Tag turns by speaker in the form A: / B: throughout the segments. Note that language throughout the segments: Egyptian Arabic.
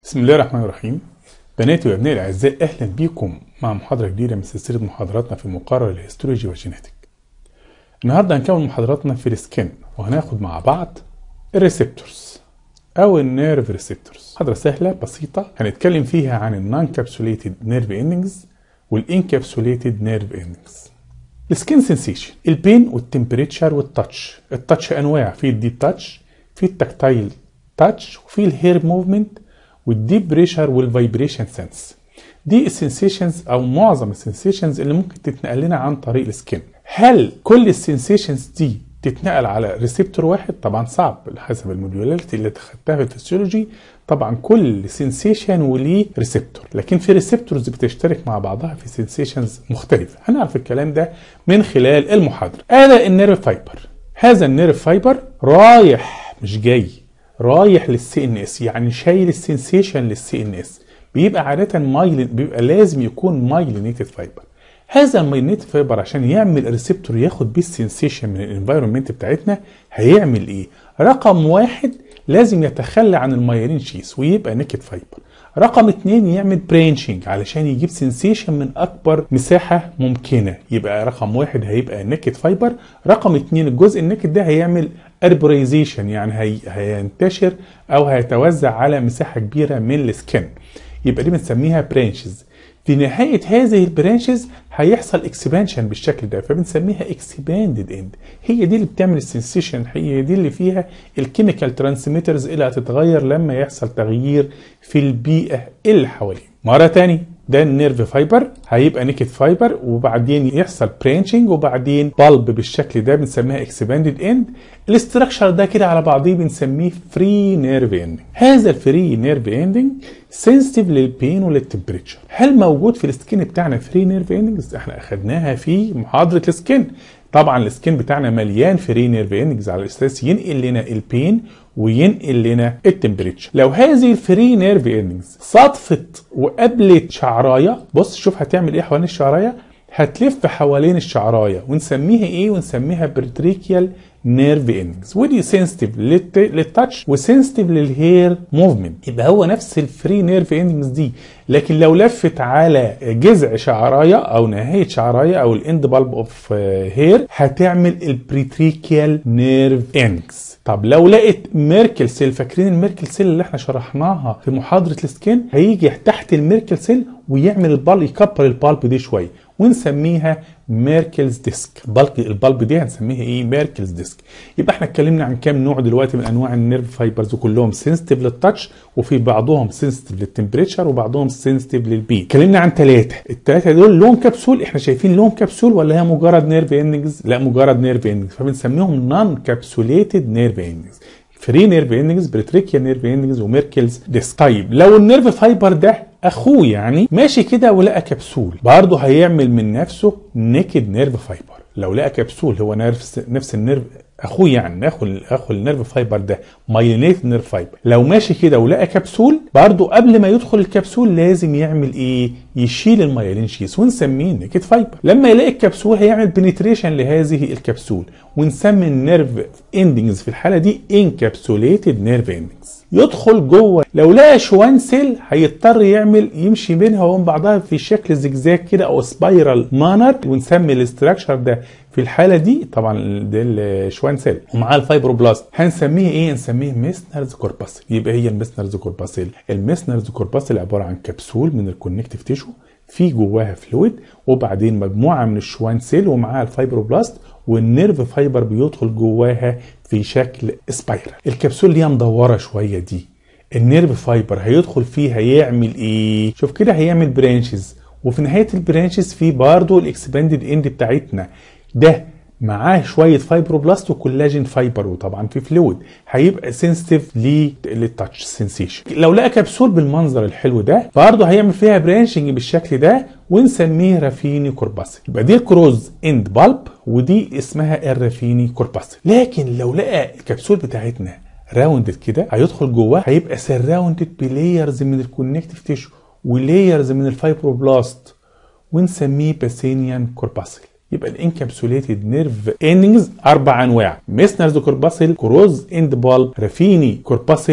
A: بسم الله الرحمن الرحيم بناتي وابنائي الاعزاء اهلا بيكم مع محاضره جديده من سلسله محاضراتنا في مقرر الهيستولوجي والجينيتك النهارده هنكمل محاضراتنا في السكن وهناخد مع بعض الريسبتورز او النيرف ريسبتورز محاضره سهله بسيطه هنتكلم فيها عن النون كابسوليتد نيرف اندنجز والانكابسوليتد نيرف اندنجز السكين سنسيشن البين والتمبريتشر والتاتش التاتش انواع في الديب تاتش في التكتايل تاتش وفي الهير موفمنت والديب بريشر والفايبريشن سنس دي السنسيشنز او معظم السنسيشنز اللي ممكن تتنقل لنا عن طريق السكين هل كل السنسيشنز دي تتنقل على ريسبتور واحد طبعا صعب حسب الموديولاريتي اللي خدتها في الفسيولوجي طبعا كل سنسيشن وليه ريسبتور لكن في ريسبتورز بتشترك مع بعضها في سنسيشنز مختلفه هنعرف الكلام ده من خلال المحاضره هذا النيرف فايبر هذا النيرف فايبر رايح مش جاي رايح للسي ان اس يعني شايل السنسيشن للسي ان اس بيبقى عاده مايل بيبقى لازم يكون مايلينيتد فايبر هذا المايلينيتد فايبر عشان يعمل ريسبتور ياخد بيه السنسيشن من الانفايرمنت بتاعتنا هيعمل ايه رقم واحد لازم يتخلى عن المايلين شيس ويبقى نيكد فايبر رقم اتنين يعمل برانشنج علشان يجيب سنسيشن من اكبر مساحة ممكنة يبقى رقم واحد هيبقى نيكد فايبر رقم اتنين الجزء النيكد ده هيعمل اربوريزيشن يعني هي هينتشر او هيتوزع على مساحة كبيرة من السكن يبقى دي بنسميها برانشز في نهاية هذه البرانشز هيحصل اكسبانشن بالشكل ده فبنسميها اكسباندد اند هي دي اللي بتعمل السنسيشن هي دي اللي فيها الكيميكال ترانسميترز اللي هتتغير لما يحصل تغيير في البيئة اللي حواليه مرة تاني ده النيرف فايبر هيبقى نيكد فايبر وبعدين يحصل برانشنج وبعدين بالب بالشكل ده بنسميها اكسباندد اند الاستراكشر ده كده على بعضيه بنسميه فري نيرف اندنج هذا الفري نيرف اندنج سنسيتيف للبين وللتمبريتشر هل موجود في السكين بتاعنا فري نيرف اندنجز احنا اخدناها في محاضره السكين طبعا السكين بتاعنا مليان فري نيرف اندنجز على اساس ينقل لنا البين وينقل لنا التمبريتشر لو هذه الفري نيرف اندنجز صدفت وقابلت شعرايه بص شوف هتعمل ايه حوالين الشعرايه هتلف حوالين الشعرايه ونسميها ايه ونسميها برتريكيال نيرف اندنجز ودي سنسيتيف للتاتش وسنسيتيف للهير موفمنت يبقى هو نفس الفري نيرف اندنجز دي لكن لو لفت على جذع شعرايه او نهايه شعرايه او الاند بالب اوف هير هتعمل البريتريكيال نيرف اندنجز طب لو لقيت ميركل سيل فاكرين الميركل سيل اللي احنا شرحناها في محاضره السكين هيجي تحت الميركل سيل ويعمل البال يكبر البالب دي شويه ونسميها ميركلز ديسك بالك البالب دي هنسميها ايه ميركلز ديسك يبقى احنا اتكلمنا عن كام نوع دلوقتي من انواع النيرف فايبرز وكلهم سنسيتيف للتاتش وفي بعضهم سنسيتيف للتمبريتشر وبعضهم سنسيتيف للبي اتكلمنا عن ثلاثه الثلاثه دول لون كبسول احنا شايفين لون كبسول ولا هي مجرد نيرف اندنجز لا مجرد نيرف اندنجز فبنسميهم نون كابسوليتد نيرف اندنجز فري نيرف اندنجز بريتريكيا نيرف اندنجز وميركلز ديسك طيب لو النيرف فايبر ده اخوه يعني ماشي كده ولقى كبسول برضه هيعمل من نفسه نيكد نيرف فايبر لو لقى كبسول هو نفس نفس النيرف اخوه يعني اخو اخو النيرف فايبر ده مايلينيت نيرف فايبر لو ماشي كده ولقى كبسول برضه قبل ما يدخل الكبسول لازم يعمل ايه يشيل المايلين شيس ونسميه نيكد فايبر لما يلاقي الكبسول هيعمل بنتريشن لهذه الكبسول ونسمي النيرف اندنجز في الحاله دي انكابسوليتد نيرف اندنجز يدخل جوه لو لقى شوان سيل هيضطر يعمل يمشي بينها وبين بعضها في شكل زجزاج كده او سبايرال مانر ونسمي الاستراكشر ده في الحاله دي طبعا ده الشوان سيل ومعاه الفايبروبلاست هنسميه ايه هنسميه ميسنرز كورباسل يبقى هي الميسنرز كورباسل الميسنرز كورباسل عباره عن كبسول من الكونكتيف تيشو في جواها فلويد وبعدين مجموعه من الشوان سيل ومعاها الفايبروبلاست والنيرف فايبر بيدخل جواها في شكل سبايرال الكبسول اللي هي مدوره شويه دي النيرف فايبر هيدخل فيها يعمل ايه شوف كده هيعمل برانشز وفي نهايه البرانشز في برضه الاكسباندد اند بتاعتنا ده معاه شويه فايبروبلاست وكولاجين فايبر وطبعا في فلويد هيبقى سنسيتيف للتاتش سنسيشن لو لقى كبسول بالمنظر الحلو ده برضه هيعمل فيها برانشنج بالشكل ده ونسميه رافيني كورباسل يبقى دي الكروز اند بالب ودي اسمها الرافيني كورباسل لكن لو لقى الكبسول بتاعتنا راوندد كده هيدخل جواه هيبقى سراوندد بلايرز من الكونكتيف تيشو ولايرز من الفايبروبلاست ونسميه باسينيان كورباسل يبقى الانكابسوليتد نيرف اندنجز اربع انواع ميسنرز كورباسل كروز اند بالب رافيني كورباسل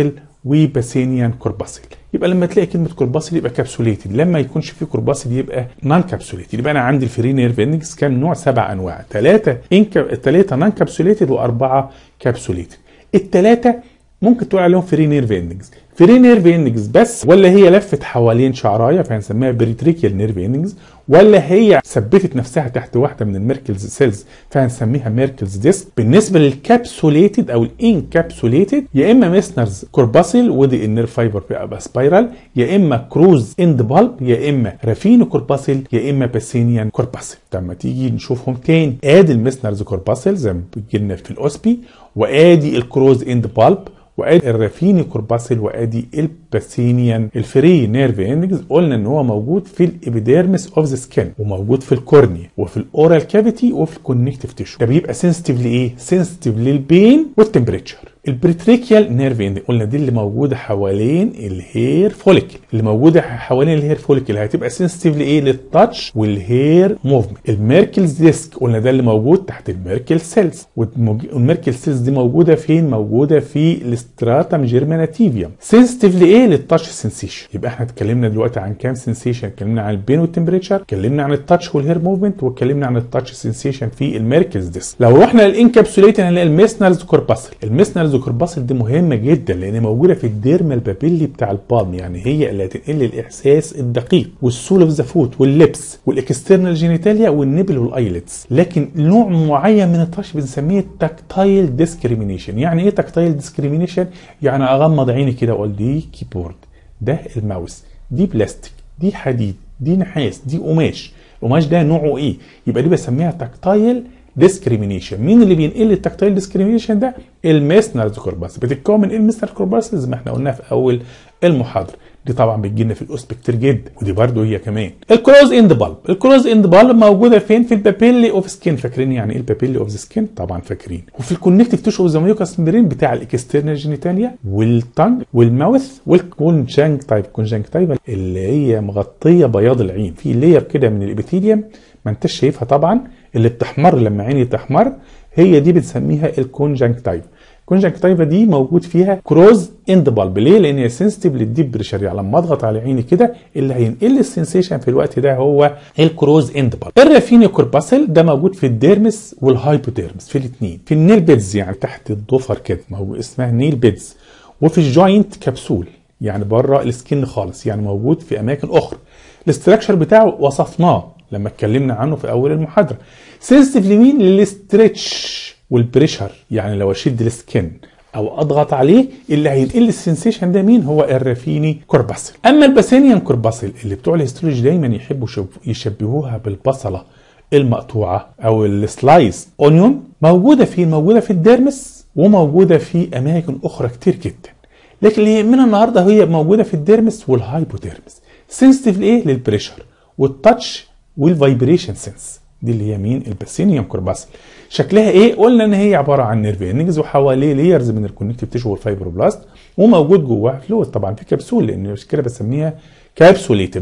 A: وباسينيان كورباسل يبقى لما تلاقي كلمه كورباسل يبقى كابسوليتد لما يكونش فيه كورباسل يبقى نان كابسوليتد يبقى انا عندي الفري نيرف اندكس كام نوع سبع انواع ثلاثه انك ثلاثه نان كابسوليتد واربعه كابسوليتد الثلاثه ممكن تقول عليهم فري نيرف اندكس فري نيرف اندكس بس ولا هي لفت حوالين شعرايه فهنسميها بريتريكيال نيرف اندكس ولا هي ثبتت نفسها تحت واحده من الميركلز سيلز فهنسميها ميركلز ديسك بالنسبه للكابسوليتد او الانكابسوليتد يا اما ميسنرز كورباسل ودي النير فايبر بيبقى سبايرال يا اما كروز اند بالب يا اما رافينو كورباسل يا اما باسينيان كورباسل لما تيجي نشوفهم تاني ادي الميسنرز كورباسل زي ما بيجي لنا في الاوسبي وادي الكروز اند بالب وادي الرافيني كورباسل وادي الباسينيان الفري نيرف اندكس قلنا ان هو موجود في الابيديرمس اوف ذا سكين وموجود في الكورنيا وفي الاورال كافيتي وفي الكونكتيف تيشو ده بيبقى سنسيتيف لايه؟ سنسيتيف للبين والتمبريتشر البريتريكيال نيرف اندكس قلنا دي اللي موجوده حوالين الهير فوليكل اللي موجوده حوالين الهير فوليكل هتبقى سنسيتيف لايه؟ للتاتش والهير موفمنت الميركلز ديسك قلنا ده اللي موجود تحت الميركل سيلز والميركل سيلز دي موجوده فين؟ موجوده في الاستراتم جيرماناتيفيوم سنسيتيف لايه؟ للتاتش سنسيشن يبقى احنا اتكلمنا دلوقتي عن كام سنسيشن اتكلمنا عن البين والتمبريتشر اتكلمنا عن التاتش والهير موفمنت واتكلمنا عن التاتش سنسيشن في الميركلز ديسك لو رحنا للانكابسوليت هنلاقي الميسنرز كورباسل الميسنرز كورباسل دي مهمه جدا لان موجوده في الديرمال بابيلي بتاع البالم يعني هي اللي هتنقل لي الاحساس الدقيق والسول اوف ذا فوت واللبس والاكسترنال جينيتاليا والنبل والايلتس لكن نوع معين من التاتش بنسميه تاكتايل ديسكريمينيشن يعني ايه تاكتايل ديسكريمينيشن يعني اغمض عيني كده واقول دي كيبورد ده الماوس دي بلاستيك دي حديد دي نحاس دي قماش القماش ده نوعه ايه يبقى دي بسميها تاكتايل ديسكريمينيشن مين اللي بينقل التاكتايل ديسكريمينيشن ده الميسنرز كورباس بتتكون من ايه الميسنر كورباس زي ما احنا قلنا في اول المحاضره دي طبعا بتجي لنا في الاوسب كتير جدا ودي برده هي كمان الكروز اند بالب الكروز اند بالب موجوده فين في البابيلي اوف سكين فاكرين يعني ايه البابيلي اوف سكين طبعا فاكرين وفي الكونكتيف تيشو اوف ذا ميوكاس ميرين بتاع الاكسترنال جينيتاليا والتانج والماوث والكونجنك تايب كونجنك تايب اللي هي مغطيه بياض العين في لاير كده من الابيثيليوم ما انتش شايفها طبعا اللي بتحمر لما عيني تحمر هي دي بنسميها الكونجنكتيف الكونجنكتيفا دي موجود فيها كروز اند بالب ليه؟ لان هي سنسيتيف للديب بريشر يعني لما اضغط على عيني كده اللي هينقل السنسيشن في الوقت ده هو الكروز اند بالب. الرافيني كورباسل ده موجود في الديرمس والهايبوديرمس في الاثنين في النيل بيدز يعني تحت الضفر كده موجود اسمها نيل بيدز وفي الجوينت كبسول يعني بره السكين خالص يعني موجود في اماكن اخرى الاستراكشر بتاعه وصفناه لما اتكلمنا عنه في اول المحاضره سنسيتيف لمين للستريتش والبريشر يعني لو اشد السكن او اضغط عليه اللي هينقل السنسيشن ده مين هو الرافيني كورباسل اما الباسينيان كورباسل اللي بتوع الهيستولوجي دايما يحبوا يشبهوها بالبصله المقطوعه او السلايس اونيون موجوده فين موجوده في الديرمس وموجوده في اماكن اخرى كتير جدا لكن اللي يهمنا النهارده هي موجوده في الديرمس والهايبوديرمس سنسيتيف لايه للبريشر والتاتش والفايبريشن سنس دي اللي هي مين الباسينيوم كورباسل شكلها ايه قلنا ان هي عباره عن نيرف انجز وحواليه ليرز من الكونكتيف تيشو والفايبروبلاست وموجود جواها فلويد طبعا في كبسول لان مش كده بسميها كابسوليت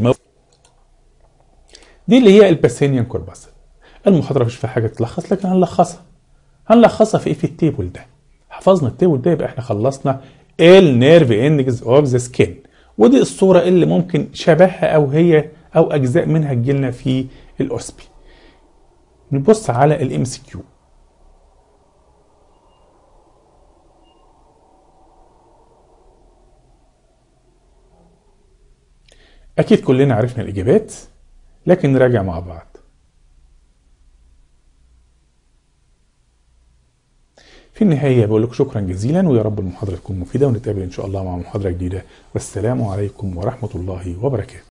A: دي اللي هي الباسينيوم كورباسل المحاضره مش فيها حاجه تلخص لكن هنلخصها هنلخصها في ايه في التيبل ده حفظنا التيبل ده يبقى احنا خلصنا النيرف انجز اوف ذا سكين ودي الصوره اللي ممكن شبهها او هي او اجزاء منها تجيلنا في الاوسبي نبص على الام سي كيو اكيد كلنا عرفنا الاجابات لكن نراجع مع بعض في النهاية بقول لكم شكرا جزيلا ويا رب المحاضرة تكون مفيدة ونتقابل إن شاء الله مع محاضرة جديدة والسلام عليكم ورحمة الله وبركاته